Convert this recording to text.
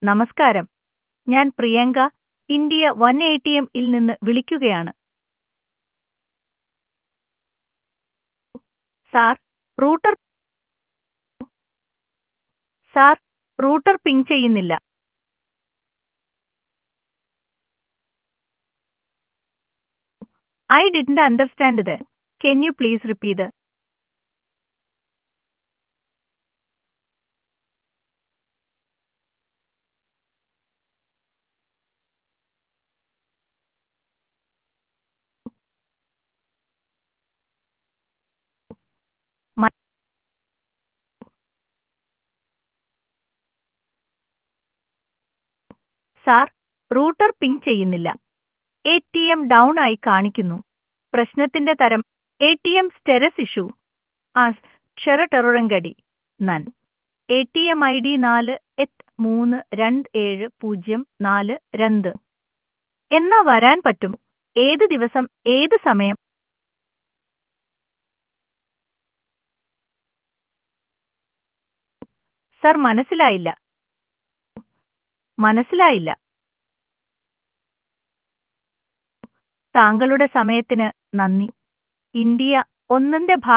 നമസ്കാരം ഞാൻ Priyanka India one A T M ഇൽ നിന്ന് വിളിക്കുകയാണ് sir router sir router ping ചെയ്യുന്നില്ല ഐ ഡിഡ്ന്റ് അണ്ടർസ്റ്റാൻഡ് ഇത് can you please repeat sir router ping ചെയ്യുന്നില്ല എ ടി എം ഡൗൺ ആയി കാണിക്കുന്നു പ്രശ്നത്തിന്റെ തരം A T M status issue ആ ക്ഷെറടെറുറങ്കടി നൻ A T M I D നാല് എട്ട് മൂന്ന് രണ്ട് ഏഴ് പൂജ്യം നാല് രണ്ട് എന്നാ വരാൻ പറ്റും ഏത് ദിവസം ഏത് സമയം സർ മനസ്സിലായില്ല മനസ്സിലായില്ല താങ്കളുടെ സമയത്തിന് നന്ദി ഇന്ത്യ ഒന്നിന്റെ ഭാഗം